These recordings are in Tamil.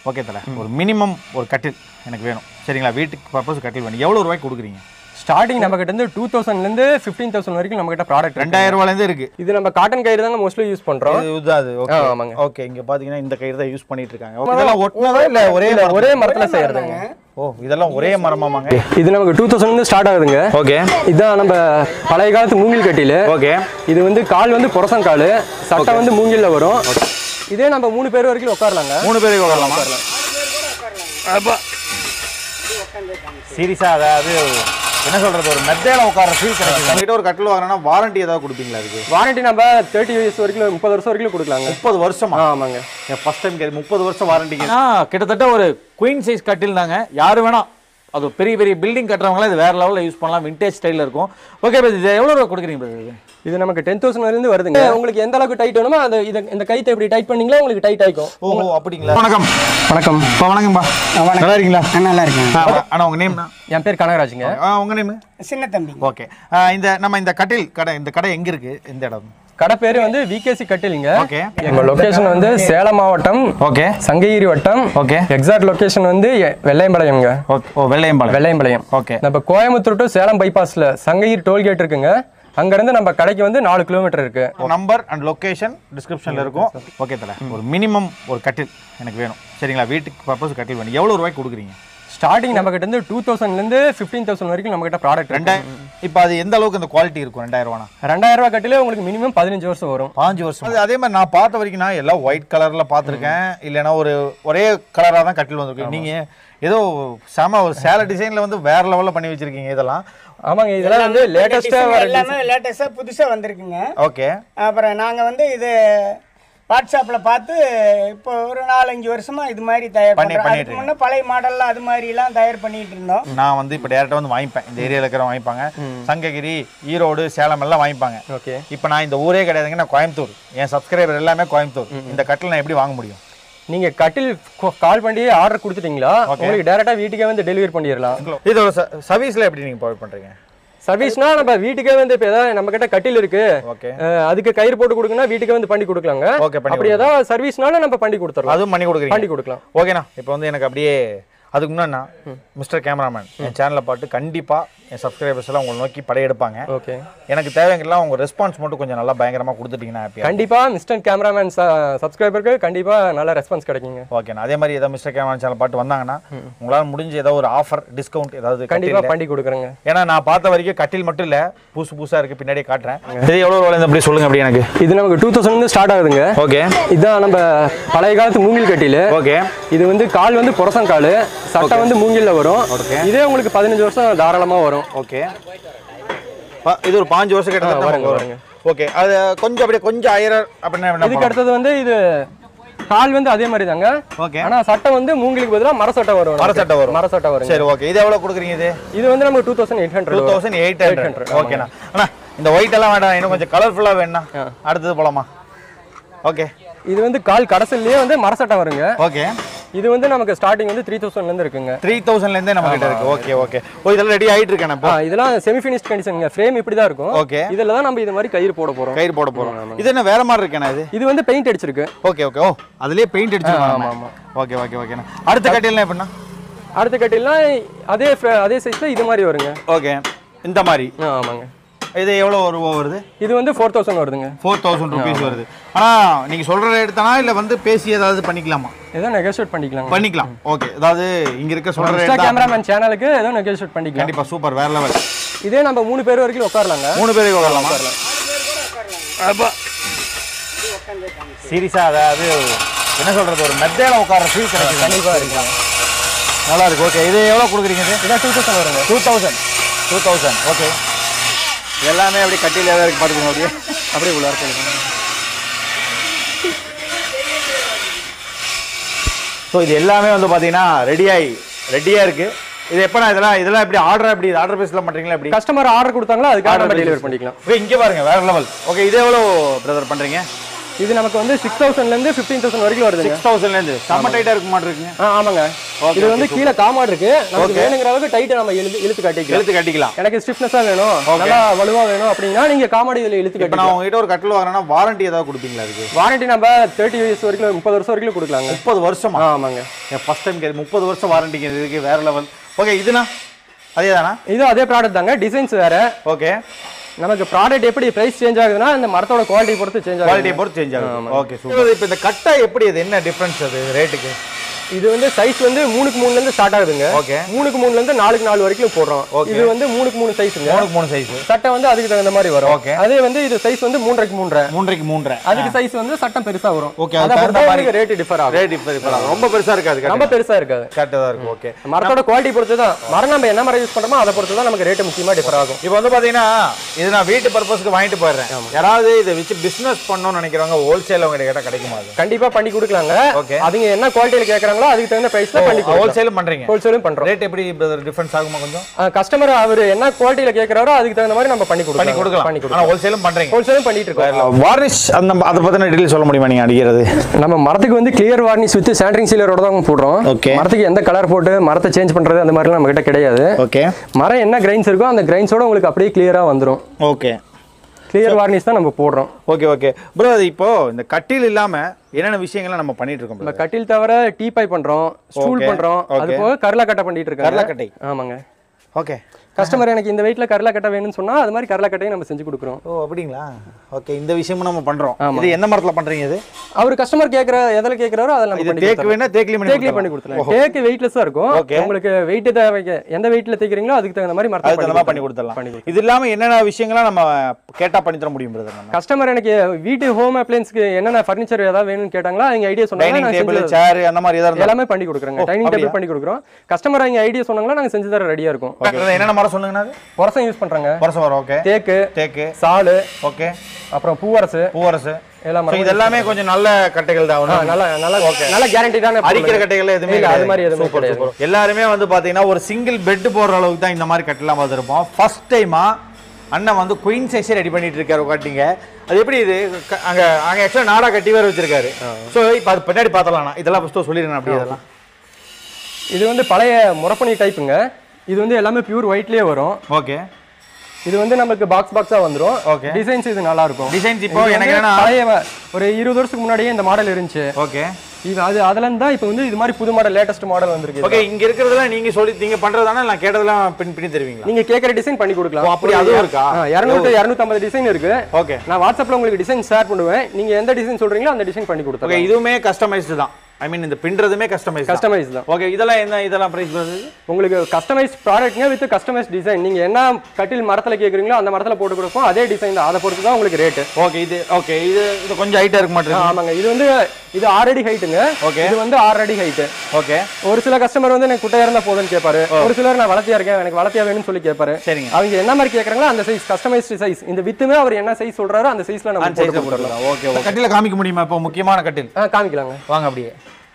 ஓகே தல ஒரு மினிமம் ஒரு கட்டில் எனக்கு வேணும் சரிங்களா வீட்டுக்கு பர்பஸ் கட்டில் வேணும் எவ்வளோ ரூபாய்க்கு கொடுக்குறீங்க ஸ்டார்டிங் நம்ம கிட்ட இருந்து டூ தௌசண்ட்லேருந்து ஃபிஃப்டீன் தௌசண்ட் வரைக்கும் நம்ம கிட்ட ப்ராடக்ட் ரெண்டாயிரம் ரூபாயிலேருந்து இருக்கு இது நம்ம காட்டன் கயிறு தாங்க மோஸ்ட்லி யூஸ் பண்றோம் இது இதுதான் அது ஓகே ஆ, ஆமாங்க. ஓகே இங்க பாத்தீங்கன்னா இந்த கயிறு தான் யூஸ் பண்ணிட்டு இருக்காங்க Okay, இதெல்லாம் ஒட்டினதா இல்ல ஒரே இல்ல மரம்? ஒரே மரத்துல செய்யறதுங்க ஓ இதெல்லாம் ஒரே மரமாமாங்க இது நமக்கு டூ தௌசண்ட்லேருந்து ஸ்டார்ட் ஆகுதுங்க ஓகே இதுதான் நம்ம பழைய காலத்து மூங்கில் கட்டில் ஓகே இது வந்து கால் வந்து புரசங்கால் சட்டை வந்து மூங்கில்ல வரும் இதே நம்ம மூணு பேர் வரைக்கும் உட்காரலாங்க மூணு பேருக்கு உட்காரலாமா அப்பா சீரியஸா அதாவது என்ன சொல்றது ஒரு மெத்தையில உட்கார ஃபீல் கிடைக்குது உங்ககிட்ட ஒரு கட்டில் வாங்கினா வாரண்டி ஏதாவது கொடுப்பீங்களா அதுக்கு வாரண்டி நம்ம தேர்ட்டி இயர்ஸ் வரைக்கும் முப்பது வருஷம் வரைக்கும் கொடுக்கலாங்க முப்பது வருஷமா ஆமாங்க ஃபர்ஸ்ட் டைம் கேது முப்பது வருஷம் வாரண்டி கிட்டத்தட்ட ஒரு குயின் சைஸ் கட்டில் தாங்க யாரு வேணா அது பெரிய பெரிய பில்டிங் கட்டுறவங்களாம் இது வேற லெவலில் யூஸ் பண்ணலாம் விண்டேஜ் ஸ்டைலில் இருக்கும் ஓகே இது எவ்வளோ ரூபா கொடுக்குறீங்க brother இது இது நமக்கு டென் தௌசண்ட்லேருந்து வருதுங்க உங்களுக்கு எந்த அளவுக்கு டைட் வேணுமோ அது இதை இந்த கைத்தை இப்படி டைட் பண்ணீங்களா உங்களுக்கு டைட் ஆயிக்கும் ஓஹோ அப்படிங்களா வணக்கம் வணக்கம் இப்போ வணக்கம்பா நல்லா இருக்கீங்களா நல்லா இருக்கேன் ஆனா உங்க நேம் என் பேர் கனகராஜுங்க உங்க நேம் சின்ன தம்பி ஓகே இந்த நம்ம இந்த கட்டில் கடை இந்த கடை எங்க இருக்கு இந்த இடம் கடை பேர் வந்து விகேசி கட்டிலிங்க ஓகே எங்க லொகேஷன் வந்து சேலம் மாவட்டம் ஓகே சங்ககிரி வட்டம் ஓகே எக்ஸாக்ட் லொகேஷன் வந்து எ- வெள்ளையம்பாளையம்ங்க ஓகே ஓ வெள்ளையம்பாளையம் வெள்ளையம்பாளையம் ஓகே நம்ம கோயம்புத்தூர் டு சேலம் பைபாஸ்ல சங்ககிரி டோல்கேட் இருக்குங்க அங்கிருந்து நம்ம கடைக்கு வந்து நாலு கிலோமீட்டர் இருக்கு நம்பர் அண்ட் லொகேஷன் டிஸ்கிரிப்ஷன்ல இருக்கும் ஓகே தல ஒரு மினிமம் ஒரு கட்டில் எனக்கு வேணும் சரிங்களா வீட்டுக்கு பர்பஸ் கட்டில் வேணும் எவ்வளவு ரூபாய்க்கு கொடுக்குறீங்க ஸ்டார்டிங் நம்ம கிட்ட இருந்து டூ தௌசண்ட்லேருந்து ஃபிஃப்டீன் தௌசண்ட் வரைக்கும் நம்ம கிட்ட ப்ராடக்ட் ரெண்டாயிரம் இப்போ அது எந்த அளவுக்கு அந்த குவாலிட்டி இருக்கும் ரெண்டாயிரம் ரூபானா ரெண்டாயிரம் ரூபாய் கட்டிலே உங்களுக்கு மினிமம் பதினஞ்சு வருஷம் வரும் பாஞ்சு வருஷம் அது அதே மாதிரி நான் பார்த்த வரைக்கும் நான் எல்லாம் ஒயிட் கலர்ல பார்த்துருக்கேன் இல்லைன்னா ஒரு ஒரே கலராக தான் கட்டில் வந்திருக்கு நீங்க ஏதோ செம ஒரு சேலை டிசைன்ல வந்து வேற லெவல்ல பண்ணி வச்சிருக்கீங்க இதெல்லாம் ஆமாங்க இதெல்லாம் வந்து லேட்டஸ்டா design வர எல்லாமே லேட்டஸ்டா புதுசா வந்திருக்குங்க ஓகே அப்புறம் நாங்க வந்து இது வாட்ஸ்அப்ல பார்த்து இப்போ ஒரு நாலஞ்சு வருஷமா இது மாதிரி தயார் பண்ணி- பண்றோம் பண்ணிட்டு அதுக்கு முன்ன பழைய மாடல்ல அது மாதிரி எல்லாம் தயார் பண்ணிட்டு இருந்தோம் நான் வந்து இப்போ டேரெக்டாக வந்து வாங்கிப்பேன் இந்த ஏரியாவில் இருக்கிற வாங்கிப்பாங்க சங்ககிரி ஈரோடு சேலம் எல்லாம் வாங்கிப்பாங்க ஓகே இப்போ நான் இந்த ஊரே கிடையாதுங்க நான் கோயம்புத்தூர் என் சப்ஸ்கிரைபர் எல்லாமே கோயம்புத்தூர் இந்த கட்டில் நான் எப்படி வாங்க முடியும் நீங்க கட்டில் கால் பண்ணி ஆர்டர் கொடுத்துட்டீங்களா உங்களுக்கு டைரக்டா வீட்டுக்கே வந்து டெலிவரி பண்ணிடலாம் இதோட சர்வீஸில் எப்படி நீங்கள் ப்ரொவைட் பண்ணுறீங்க சர்வீஸ்னா நம்ம வீட்டுக்கே வந்து இப்போ ஏதாவது நம்ம கிட்ட கட்டில் இருக்கு ஓகே அஹ் அதுக்கு கயிறு போட்டு கொடுக்கணும் வீட்டுக்கே வந்து பண்ணி கொடுக்கலாங்க ஓகே பண்ணி அப்படி ஏதாவது சர்வீஸ்னாலும் நம்ம பண்ணி கொடுத்துடலாம் அதுவும் பண்ணி கொடுக்குறீங்க பண்ணி கொடுக்கலாம் ஓகேண்ணா இப்போ வந்து எனக்கு அப்படியே அதுக்கு முன்னாடிண்ணா மிஸ்டர் கேமராமேன் என் சேனலை பார்த்து கண்டிப்பாக என் சப்ஸ்கிரைபர்ஸ் எல்லாம் உங்களை நோக்கி படையெடுப்பாங்க ஓகே எனக்கு தேவைங்கெல்லாம் உங்கள் ரெஸ்பான்ஸ் மட்டும் கொஞ்சம் நல்லா பயங்கரமாக கொடுத்துட்டீங்கன்னா ஹாப்பியாக கண்டிப்பா மிஸ்டர் கேமராமேன் சப்ஸ்கிரைபருக்கு கண்டிப்பா நல்ல ரெஸ்பான்ஸ் கிடைக்குங்க ஓகேண்ணா அதே மாதிரி ஏதாவது மிஸ்டர் கேமரா சேனல் பார்த்து வந்தாங்கன்னா உங்களால் முடிஞ்ச ஏதாவது ஒரு ஆஃபர் டிஸ்கவுண்ட் ஏதாவது கண்டிப்பா கட்டில்ல? பண்ணி கொடுக்குறேங்க ஏன்னா நான் பார்த்த வரைக்கும் கட்டில் மட்டும் இல்லை புதுசு புதுசாக இருக்குது பின்னாடியே காட்டுறேன் இது எவ்வளோ ரூபாய் அப்படி சொல்லுங்க அப்படி எனக்கு இது நமக்கு டூ தௌசண்ட் ஸ்டார்ட் ஆகுதுங்க ஓகே இதுதான் நம்ம பழைய காலத்து மூங்கில் கட்டில் ஓகே இது வந்து கால் வந்து புரசங்கால் சட்டை வந்து மூங்கில்ல வரும் இதே உங்களுக்கு பதினஞ்சு வருஷம் தாராளமா வரும் ஓகே ப- இது ஒரு பாஞ்சு வருஷம் ஆ, கிட்ட வருங்க, வருங்க. ஓகே அது கொஞ்சம் அப்படியே கொஞ்சம் ஐயர் அப்படின்னா என்ன இதுக்கு அடுத்தது வந்து இது கால் வந்து அதே மாதிரி தாங்க ஓகே ஆனா சட்டை வந்து மூங்கிலுக்கு பதிலா மர சட்டை வரும் மர சட்டை வரும். மர சட்டை வரும் சரி ஓகே இது எவ்வளோ கொடுக்குறீங்க இது இது வந்து நமக்கு two thousand eight two hundred thousand eight hundred 800, ஓகேண்ணா அண்ணா இந்த ஒயிட் எல்லாம் வேண்டாம் இன்னும் கொஞ்சம் கலர்ஃபுல்லாக வேணும்ண்ணா அடுத்தது போலாமா ஓகே இது வந்து கால் கடைசிலேயே வந்து மர சட்டை வருங்க ஓகே இது வந்து நமக்கு ஸ்டார்டிங் வந்து த்ரீ தௌசண்ட்ல இருந்து இருக்குங்க த்ரீ தௌசண்ட்லேருந்தே நம்ம கிட்ட இருக்கு ஓகே ஓகே ஓ இதெல்லாம் ரெடி ஆயிட்டு இருக்கேன் இப்போ ஆ, இதெல்லாம் செமி ஃபினிஷ்ட் கண்டிஷனுங்க ஃப்ரேம் இப்படி தான் இருக்கும் ஓகே இதுல தான் நம்ம இது மாதிரி கயிறு போட போறோம் கயிறு போட போகிறோம் இது என்ன வேற மாதிரி இருக்கேண்ணா இது இது வந்து பெயிண்ட் அடிச்சிருக்கு ஓகே ஓகே ஓ அதுலயே பெயிண்ட் ஆமா அடிச்சிருக்காங்க ஆமா ஓகே ஓகே ஓகேண்ணா அடுத்த கட்டிலாம் எப்படின்னா அடுத்த கட்டிலாம் அதே fr- அதே சைஸ்ல இது மாதிரி வருங்க ஓகே இந்த மாதிரி ஆ, ஆமாங்க இது எவ்வளோ ரூபா வருது இது வந்து ஃபோர் தௌசண்ட் வருதுங்க ஃபோர் தௌசண்ட் ருபீஸ் வருது ஆனால் நீங்கள் சொல்கிற ரேட் தானா இல்லை வந்து பேசி ஏதாவது பண்ணிக்கலாமா ஏதோ நெகோஷியேட் பண்ணிக்கலாங்க பண்ணிக்கலாம் ஓகே அதாவது இங்கே இருக்க சொல்கிற இன்ஸ்டா ரேட் தான் கேமராமேன் சேனலுக்கு ஏதோ நெகோஷியேட் பண்ணிக்கலாம் கண்டிப்பாக சூப்பர் வேற லெவல் இதே நம்ம மூணு பேர் வரைக்கும் உட்காரலாங்க மூணு பேருக்கு உட்காரலாமா அப்பா சீரியஸாக அதாவது என்ன சொல்கிறது ஒரு மெத்தையில உட்கார ஃபீல் கிடைக்குது கண்டிப்பா இருக்கலாம் நல்லா இருக்கு ஓகே இது எவ்வளோ கொடுக்குறீங்க இது இதான் டூ தௌசண்ட் வருங்க two thousand two thousand okay எல்லாமே அப்படி கட்டியில் ஏதாவது இருக்கு பார்த்துக்கோங்க அப்படியே அப்படியே உள்ளார போடுங்க ஸோ இது எல்லாமே வந்து பார்த்தீங்கன்னா ரெடியாகி ரெடியாக இருக்குது இது எப்போ இதெல்லாம் இதெல்லாம் எப்படி ஆர்டர் எப்படி ஆர்டர் பேஸில் பண்ணுறீங்களா எப்படி கஸ்டமர் ஆர்டர் கொடுத்தாங்களோ அதுக்காக நம்ம Order டெலிவரி basis. பண்ணிக்கலாம் ஓகே இங்கே பாருங்க வேற லெவல் ஓகே இது எவ்வளோ பிரதர் பண்ணுறீங்க இது நமக்கு வந்து சிக்ஸ் தௌசண்ட்லேருந்து ஃபிஃப்டீன் தௌசண்ட் வரைக்கும் வருதுங்க சிக்ஸ் தௌசண்ட்லேருந்து செம்ம டைட்டாக இருக்க மாட்டிருக்குங்க ஆ ஆமாங்க இது வந்து கீழே காமாடு இருக்கு நமக்கு வேணுங்கிற அளவுக்கு டைட்டை நம்ம இழுத்து இழுத்து கட்டிக்கலாம் இழுத்து கட்டிக்கலாம் எனக்கு ஸ்டிஃப்னஸா வேணும் நல்லா வலுவா வேணும் அப்படின்னா நீங்க காமாடி இதுல இழுத்து இப்போ கட்டிக்கலாம் நான் உங்ககிட்ட ஒரு கட்டில் வாங்குறேன்னா வாரண்டி ஏதாவது கொடுப்பீங்களா அதுக்கு வாரண்டி நம்ம தேர்ட்டி இயர்ஸ் வரைக்கும் முப்பது வருஷம் வரைக்கும் கொடுக்கலாங்க முப்பது வருஷமா ஆ, ஆமாங்க ஃபர்ஸ்ட் டைம் கேது முப்பது வருஷம் வாரண்டிங்க இதுக்கு வேற லெவல் ஓகே இதுனா அதே தானா இது அதே ப்ராடக்ட் தாங்க டிசைன்ஸ் வேற ஓகே நமக்கு ப்ராடக்ட் எப்படி பிரைஸ் சேஞ்ச் ஆகுதுன்னா இந்த மரத்தோட குவாலிட்டி பொறுத்து சேஞ்ச் ஆகுது குவாலிட்டியை பொறுத்து சேஞ்ச் ஆகும் ஓகே சூப்பர் இப்போ இந்த கட்டை எப்படி அது என்ன டிஃபரன்ஸ் அது ரேட்டுக்கு இது வந்து சைஸ் வந்து மூணுக்கு மூணுல இருந்து ஸ்டார்ட் ஆகுதுங்க ஓகே மூணுக்கு மூணுல இருந்து நாலுக்கு நாலு வரைக்கும் போடுறோம் இது வந்து மூணுக்கு மூணு சைஸுங்க மூணுக்கு மூணு சைஸ் சட்டை வந்து அதுக்கு தகுந்த மாதிரி வரும் Okay. அதே வந்து இது சைஸ் வந்து மூன்றரைக்கு மூன்றரை மூன்றைக்கு மூன்றரை அதுக்கு சைஸ் வந்து சட்டம் பெருசா வரும் Okay, அது தகுந்த மாதிரி. ரேட் டிஃபர் ஆகும் ரேட் இப்போ இப்போ ரொம்ப பெருசா இருக்காது ரொம்ப பெருசா இருக்காது கரெக்டாக தான் இருக்கும் ஓகே மரத்தோட குவாலிட்டி பொறுத்து தான் மரம் நம்ம என்ன மரம் யூஸ் பண்றோமோ அதை பொறுத்து தான் நமக்கு ரேட் முக்கியமா டிஃபர் ஆகும் இப்போ வந்து பாத்தீங்கன்னா இது நான் வீட்டு பர்பஸ்க்கு வாங்கிட்டு போயிடுறேன் யாராவது இதை வச்சு பிசினஸ் பண்ணணும்னு நினைக்கிறவங்க ஹோல்சேல் அவங்க கேட்டால் கிடைக்குமா அது கண்டிப்பா பண்ணி கொடுக்கலாங்க Okay. அதுங்க என்ன குவாலிட்டியில கேக்குறாங்களோ அதுக்கு தகுந்த பிரைஸ்ல பண்ணி கொடுக்கலாம் ஹோல்சேலும் பண்றீங்க ஹோல்சேலும் பண்றோம் ரேட் எப்படி டிஃபரன்ஸ் ஆகுமா கொஞ்சம் கஸ்டமர் அவர் என்ன குவாலிட்டியில கேக்குறாரோ அதுக்கு தகுந்த மாதிரி நம்ம பண்ணி பண்ணி கொடுக்கலாம் கொடுக்கலாம் பண்ணி ஆனா கொடுக்கலாம் ஹோல்சேலும் பண்றீங்க ஹோல்சேலும் பண்ணிட்டு இருக்கோம் வார்னிஷ் அந்த அதை பத்தின டீடைல் சொல்ல முடியுமா நீங்க அடிக்கிறது நம்ம மரத்துக்கு வந்து கிளியர் வார்னிஷ் வித் சாண்டரிங் சீலரோட தான் போடுறோம் Okay. மரத்துக்கு எந்த கலர் போட்டு மரத்தை சேஞ்ச் பண்றது அந்த மாதிரிலாம் நம்ம கிட்ட கிடையாது ஓகே மரம் என்ன கிரைன்ஸ் இருக்கோ அந்த கிரைன்ஸோட உங்களுக்கு அப்படியே கிளியரா வந்துரும் ஓகே கிளியர் வார்னிஷ் தான் நம்ம போடுறோம் ஓகே ஓகே ப்ரோ அது இப்போ இந்த கட்டில் இல்லாம என்னென்ன விஷயங்கள்லாம் நம்ம பண்ணிட்டு இருக்கோம் நம்ம brother? கட்டில் தவிர டீ பை பண்றோம் ஸ்டூல் Okay. பண்றோம் அது Okay. போக கரலாக்கட்டை பண்ணிட்டு இருக்காங்க கரலாக்கட்டை. ஆமாங்க ஓகே கஸ்டமர் எனக்கு இந்த வெயிட்ல கரலாக்கட்டை வேணும்னு சொன்னா அது மாதிரி கரலாக்கட்டையும் நம்ம செஞ்சு கொடுக்குறோம் ஓ அப்படிங்களா ஓகே இந்த விஷயமும் நம்ம பண்றோம் ஆமா. இது எந்த மரத்துல பண்றீங்க இது அவர் கஸ்டமர் கேக்குற எதுல கேக்குறாரோ அதில் நம்ம இது பண்ணி தேக்கு கொடுத்துறோம். வேணா தேக்கிலி தேக்கிலே பண்ணி கொடுத்துருவோம் தேக்கு வெயிட்லெஸ்ஸா இருக்கும் Okay. உங்களுக்கு வெயிட் தேவைக்கு எந்த வெயிட்ல தேய்க்கிறீங்களோ அதுக்கு தகுந்த மாதிரி மரத்தை அதுக்கு தகுந்த மாதிரி பண்ணி கொடுத்துடலாம் பண்ணி இது இல்லாம என்னென்ன விஷயங்கள்லாம் நம்ம கேட்டா பண்ணி தர முடியும் பிரதர் நம்ம கஸ்டமர் எனக்கு வீட்டு ஹோம் அப்ளைன்ஸ்க்கு என்னென்ன ஃபர்னிச்சர் ஏதாவது வேணும்னு கேட்டாங்களா அவங்க ஐடியா சொன்னாங்க டைனிங் நாங்க டேபிள் செஞ்சு சேர் அந்த மாதிரி ஏதாவது எல்லாமே பண்ணி கொடுக்குறோங்க டைனிங் டேபிள் பண்ணி கொடுக்குறோம் கஸ்டமர் அவங்க ஐடியா சொன்னாங்களா நாங்க செஞ்சு தர ரெடியா இருக்கும் ஓகே என்னென்ன மரம் சொல்லுங்கண்ணா அது உரசம் யூஸ் பண்றாங்க வருஷம் வரும் ஓகே தேக்கு தேக்கு சாலு ஓகே அப்புறம் பூவரசு பூவரசு எல்லாம் So, இது எல்லாமே கொஞ்சம் நல்ல கட்டைகள் தான் ஆ, ஒண்ணும் நல்ல நல்ல நல்ல கேரண்டிடான அரிக்கிற கட்டைகள் எதுவுமே இல்ல அது கிடையாது. மாதிரி எதுவுமே Super, கிடையாது super. எல்லாருமே வந்து பாத்தீங்கன்னா ஒரு சிங்கிள் பெட் போடுற அளவுக்கு தான் இந்த மாதிரி கட்டலாம் பார்த்துருப்போம் ஃபர்ஸ்ட் டைமா அண்ணன் வந்து குயின் சைஸே ரெடி பண்ணிட்டு இருக்காரு காட்டிங்க அது எப்படி இது க- அங்க அங்க ஆக்சுவலா நாடா கட்டி வேற வச்சிருக்காரு ஸோ இப்போ அது பின்னாடி பார்த்தலாம் இதெல்லாம் ஃபஸ்ட்டு சொல்லிடுறேன் அப்படி இதெல்லாம் இது வந்து பழைய முறப்பணி டைப்புங்க இது வந்து எல்லாமே பியூர் ஒயிட்லயே வரும் ஓகே இது வந்து நமக்கு பாக்ஸ் பாக்ஸா வந்துரும் Okay. டிசைன்ஸ் இது நல்லா இருக்கும் டிசைன்ஸ் இப்போ இது எனக்கு வந்து என்னன்னா பழைய வ- ஒரு இருபது வருஷத்துக்கு முன்னாடியே இந்த மாடல் இருந்துச்சு ஓகே இது அது அதுல இருந்து தான் இப்போ வந்து இது மாதிரி புது மாடல் லேட்டஸ்ட் மாடல் வந்திருக்கு ஓகே இங்க இருக்கிறதெல்லாம் நீங்க சொல்லி நீங்க பண்றதானே நான் கேட்டதெல்லாம் பின் பண்ணி தருவீங்களா நீங்க கேட்குற டிசைன் பண்ணி கொடுக்கலாம் ஓ, அப்படி அதுவும் இருக்கா? இரநூத்தி இரநூத்தம்பது டிசைன் இருக்கு ஓகே நான் வாட்ஸ்அப்ல உங்களுக்கு டிசைன் ஷேர் பண்ணுவேன் நீங்க எந்த டிசைன் சொல்றீங்களோ அந்த டிசைன் பண்ணி ஓகே கொடுத்துருவேன் இதுவுமே கஸ்டமைஸ்டு தான் ஐ மீன் இந்த பின்றதுமே கஸ்டமைஸ் கஸ்டமைஸ் தான் ஓகே இதெல்லாம் என்ன இதெல்லாம் பிரைஸ் வருது உங்களுக்கு கஸ்டமைஸ் ப்ராடக்ட்ங்க வித் கஸ்டமைஸ் டிசைன் நீங்க என்ன கட்டில் மரத்துல கேக்குறீங்களோ அந்த மரத்துல போட்டு கொடுப்போம் அதே டிசைன் தான் அதை பொறுத்து தான் உங்களுக்கு ரேட்டு ஓகே இது ஓகே இது இது கொஞ்சம் ஹைட்டா இருக்க மாட்டேங்குது ஆமாங்க இது வந்து இது ஆறு அடி ஹைட்டுங்க Okay. இது வந்து ஆறு அடி ஹைட்டு ஓகே ஒரு சில கஸ்டமர் வந்து எனக்கு குட்டையா இருந்தா போதும்னு கேட்பாரு ஒரு சிலர் நான் வளர்த்தியா இருக்கேன் எனக்கு வளர்த்தியா வேணும்னு சொல்லி கேட்பாரு சரிங்க அவங்க என்ன மாதிரி கேக்குறாங்களோ அந்த சைஸ் கஸ்டமைஸ்டு சைஸ் இந்த வித்துமே அவர் என்ன சைஸ் சொல்றாரோ அந்த சைஸ்ல நம்ம போட்டு கொடுத்துடலாம் ஓகே ஓகே கட்டில காமிக்க முடியுமா இப்போ முக்கியமான கட்டில் ஆ காமிக்கலாங்க வாங்க அப்படியே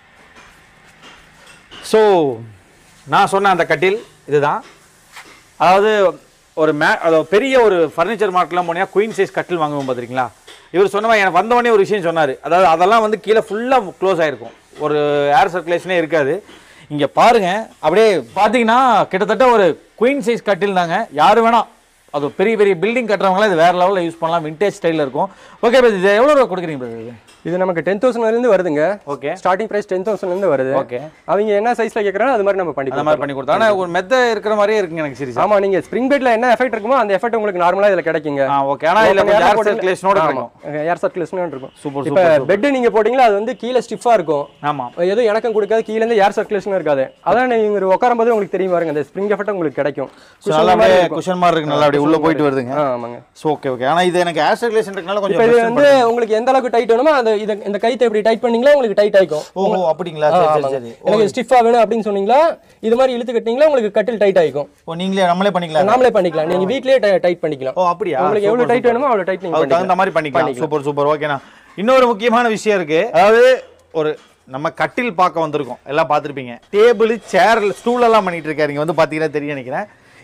ஸோ நான் சொன்ன அந்த கட்டில் இதுதான் அதாவது ஒரு மே அதாவது பெரிய ஒரு ஃபர்னிச்சர் மார்க்கெலாம் போனீங்கன்னா குயின் சைஸ் கட்டில் வாங்குவோம் பார்த்துருக்கீங்களா இவர் சொன்ன மாதிரி எனக்கு வந்தவொடனே ஒரு விஷயம் சொன்னார் அதாவது அதெல்லாம் வந்து கீழே ஃபுல்லாக க்ளோஸ் ஆகிருக்கும் ஒரு ஏர் சர்க்குலேஷனே இருக்காது இங்கே பாருங்க அப்படியே பார்த்தீங்கன்னா கிட்டத்தட்ட ஒரு குயின் சைஸ் கட்டில் தாங்க யார் வேணா அது பெரிய பெரிய பில்டிங் கட்டுறவங்களாம் இது வேற லெவலில் யூஸ் பண்ணலாம் விண்டேஜ் ஸ்டைலில் இருக்கும் ஓகே இது எவ்வளோ ரூபா கொடுக்குறீங்க brother இது இது நமக்கு டென் தௌசண்ட்ல இருந்து வருதுங்க ஓகே ஸ்டார்டிங் பிரைஸ் டென் தௌசண்ட்ல இருந்து வருது ஓகே அவங்க என்ன சைஸ்ல கேக்குறாங்களோ அது மாதிரி நம்ம பண்ணி அந்த மாதிரி பண்ணி கொடுத்தா ஆனால் ஒரு மெத்த இருக்கிற மாதிரியே இருக்குங்க எனக்கு சரி ஆமா நீங்க ஸ்ப்ரிங் பெட்ல என்ன எஃபெக்ட் இருக்குமோ அந்த எஃபெக்ட் உங்களுக்கு நார்மலா இதுல கிடைக்குங்க ஆ ஓகே ஆனால் இதில் கொஞ்சம் ஏர் சர்க்குலேஷனோட இருக்கும் ஏர் சர்க்குலேஷன் இருக்கும் சூப்பர் இப்ப பெட் நீங்க போட்டீங்களா அது வந்து கீழே ஸ்டிஃபா இருக்கும் ஆமாம் எதுவும் இணக்கம் கொடுக்காது கீழ இருந்து ஏர் சர்க்குலேஷன் இருக்காது அதான் நீங்க உட்காரும் போது உங்களுக்கு தெரியும் பாருங்க அந்த ஸ்ப்ரிங் எஃபெக்ட் உங்களுக்கு கிடைக்கும் ஸோ நல்லா அப்படியே குஷன் மாதிரி இருக்கு நல்லா அப்படியே உள்ள போயிட்டு வருதுங்க ஆ, ஆமாங்க ஸோ ஓகே ஓகே ஆனால் இது எனக்கு ஏர் சர்க்குலேஷன் இருக்கனால இப்போ இது கொஞ்சம் வந்து உங்களுக்கு எந்த அளவுக்கு டைட் வேணுமோ அந்த இது இந்த கைத்தை இப்படி டைட் பண்ணீங்களா உங்களுக்கு டைட் ஆயிக்கும் ஓஹோ அப்படிங்களா ஆ, சரி சரி ஆமாங்க. சரி எனக்கு ஸ்டிஃபா வேணும் அப்படின்னு சொன்னீங்களா இது மாதிரி இழுத்து கட்டினீங்களா உங்களுக்கு கட்டில் டைட் ஆயிக்கும் ஓ நீங்களே நம்மளே பண்ணிக்கலாம் நாமளே பண்ணிக்கலாம் நீங்க வீட்லயே டைட் பண்ணிக்கலாம் ஓ அப்படியா உங்களுக்கு எவ்வளவு டைட் வேணுமோ அவ்வளவு டைட் நீங்க அதுக்கு தகுந்த பண்ணிக்கலாம் மாதிரி பண்ணிக்கலாம் சூப்பர் சூப்பர் ஓகேண்ணா இன்னொரு முக்கியமான விஷயம் இருக்கு அதாவது ஒரு நம்ம கட்டில் பார்க்க வந்திருக்கோம் எல்லாம் பார்த்துருப்பீங்க டேபிள் சேர் ஸ்டூல் எல்லாம் பண்ணிட்டு இருக்காரு இங்க வந்து பார்த்தீங்கன்னா தெரியும் நினைக்கிறேன்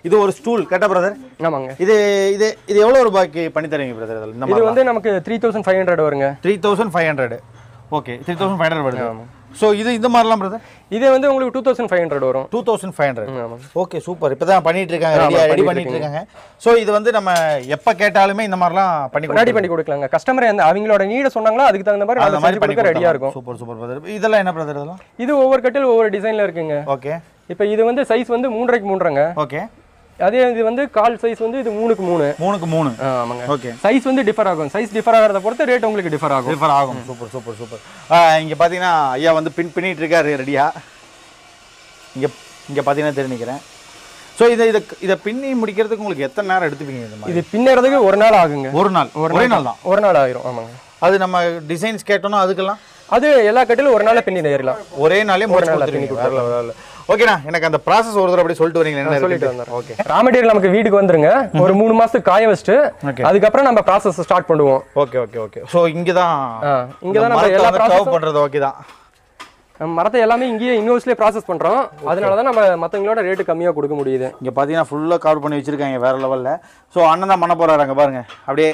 இது ஒரு ஸ்டூல் கேட்ட பிரதர் ஆமாங்க இது இது இது எவ்வளோ ரூபாய்க்கு பண்ணி தருவீங்க பிரதர் இந்த இது மாதிரி வந்து நமக்கு த்ரீ தௌசண்ட் ஃபைவ் ஹண்ட்ரட் வருங்க three thousand five hundred okay three thousand five hundred வருது ஸோ இது இந்த மாதிரிலாம் பிரதர் இது வந்து உங்களுக்கு டூ தௌசண்ட் ஃபைவ் ஹண்ட்ரட் வரும் டூ தௌசண்ட் ஃபைவ் ஹண்ட்ரட் ஆமாங்க ஓகே சூப்பர் இப்போ தான் பண்ணிட்டு இருக்காங்க ஆமா, ரெடி ரெடி பண்ணிட்டு பண்ணிட்டு இருக்காங்க ஸோ இது வந்து நம்ம எப்போ கேட்டாலுமே இந்த மாதிரிலாம் பண்ணி ரெடி பண்ணி கொடுக்கலாங்க கஸ்டமர் அந்த அவங்களோட நீட சொன்னாங்களோ அதுக்கு தகுந்த மாதிரி அந்த நம்ம மாதிரி செஞ்சு பண்ணி கொடுக்க ரெடியா இருக்கும் சூப்பர் சூப்பர் பிரதர் இதெல்லாம் என்ன பிரதர் இதெல்லாம் இது ஒவ்வொரு கட்டில் ஒவ்வொரு டிசைன்ல இருக்குங்க ஓகே இப்போ இது வந்து சைஸ் வந்து மூன்றரைக்கு மூன்றங்க ஓகே அதே இது வந்து கால் சைஸ் வந்து இது மூணுக்கு மூணு மூணுக்கு மூணு ஆ, ஆமாங்க ஓகே சைஸ் வந்து டிஃபர் ஆகும் சைஸ் டிஃபர் ஆகிறத பொறுத்து ரேட் உங்களுக்கு டிஃபர் ஆகும் ப்ரிஃபர் ஆகும் சூப்பர் சூப்பர் சூப்பர் இங்கே பார்த்தீங்கன்னா ஐயா வந்து பின் பண்ணிட்டு இருக்காரு ரெடியா இங்கே இங்கே பார்த்தீங்கன்னா தெரிஞ்சுக்கிறேன் ஸோ இதை இதை இதை பின்னி முடிக்கிறதுக்கு உங்களுக்கு எத்தனை நேரம் எடுத்துப்பீங்க இந்த மாதிரி இது பின்னுறதுக்கு ஒரு நாள் ஆகுங்க ஒரு நாள் ஒரே நாள் தான் ஒரு நாள் ஆயிரும் ஆமாங்க அது நம்ம டிசைன்ஸ் கேட்டோம்னா அதுக்கெல்லாம் அது எல்லா கட்டிலும் ஒரு நாள்ல பின்னி நேரலாம் ஒரே நாளே முடிச்சு நாள்ல கொடுத்துருவீங்க வேற level, வேற level. ஓகேண்ணா எனக்கு அந்த ப்ராசஸ் ஒரு தடவை அப்படியே சொல்லிட்டு வரீங்களா என்ன சொல்லிட்டு இருக்குன்னு? வந்துடுறேன். ஓகே ரா மெட்டீரியல் நமக்கு வீட்டுக்கு வந்துருங்க ஒரு மூணு மாசத்துக்கு காய வச்சுட்டு Okay. அதுக்கப்புறம் நம்ம ப்ராசஸ் ஸ்டார்ட் பண்ணுவோம் ஓகே ஓகே ஓகே ஸோ இங்கே தான் ஆ, இங்கதான் நம்ம எல்லா கர்வ் ப்ராசஸும் பண்ணுறது ஓகே தான் நம்ம மரத்தை எல்லாமே இங்கேயே இன்வெஸ்ட்லேயே ப்ராசஸ் பண்றோம் அதனால தான் நம்ம மற்றவங்களோட ரேட்டு கம்மியா கொடுக்க முடியுது இங்கே பார்த்தீங்கன்னா ஃபுல்லாக கவர் பண்ணி வச்சிருக்காங்க வேற லெவலில் ஸோ அண்ணன் தான் பண்ண போறாரு அங்க பாருங்க அப்படியே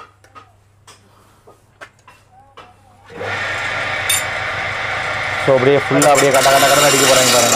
ஸோ அப்படியே ஃபுல்லாக அப்படியே கட்ட கட்ட கட்ட அடிக்க போறாங்க பாருங்க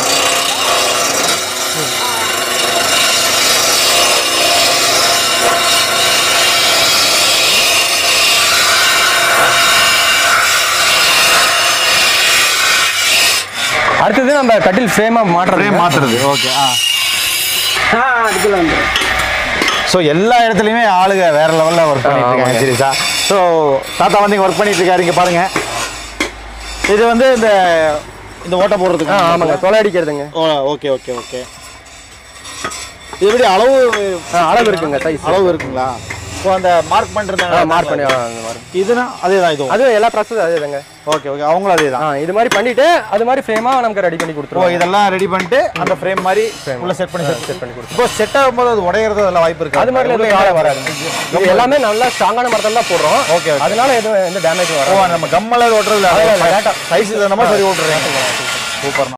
அடுத்தது நம்ம கட்டில் ஃப்ரேமா மாட்டுறது மாத்துறது ஓகே ஆ ஆ அதுக்குள்ள வந்துடும் ஸோ எல்லா இடத்துலையுமே ஆளுங்க வேற லெவலில் ஒர்க் பண்ணிட்டு இருக்காங்க சீரியஸா ஸோ தாத்தா வந்து இங்கே ஒர்க் பண்ணிட்டு இருக்காரு இங்கே பாருங்க இது வந்து இந்த இந்த ஓட்டை போடுறதுக்கு ஆமாங்க தொலை அடிக்கிறதுங்க ஓ ஓகே ஓகே ஓகே இது எப்படி அளவு ஆ, அளவு இருக்குங்க சைஸ் அளவு இருக்குங்களா இப்போ அந்த மார்க் பண்ணிருந்தாங்க மார்க் பண்ணி ஆ, அந்த மாதிரி இதுனா அதே தான் இதுவும் அது எல்லா ப்ராசஸ் அதே தாங்க ஓகே ஓகே அவங்களும் அதே தான் ஆ இது மாதிரி பண்ணிட்டு அது மாதிரி ஃப்ரேமா நமக்கு ரெடி பண்ணி ஓ கொடுத்துருவோம் இதெல்லாம் ரெடி பண்ணிட்டு அந்த ஃப்ரேம் மாதிரி உள்ள செட் பண்ணி செட் பண்ணி கொடுத்து இப்போ செட் ஆகும்போது அது உடையறது அதெல்லாம் வாய்ப்பு இருக்கு அது மாதிரிலாம் எதுவும் காலம் வராது இது எல்லாமே நல்லா ஸ்ட்ராங்கான மரத்தில் தான் போடுறோம் ஓகே ஓகே அதனால எதுவும் எந்த டேமேஜும் ஓ வராது நம்ம கம்மல ஓட்டுறது சைஸ் நம்ம சரி ஓட்டுறேன் சூப்பர்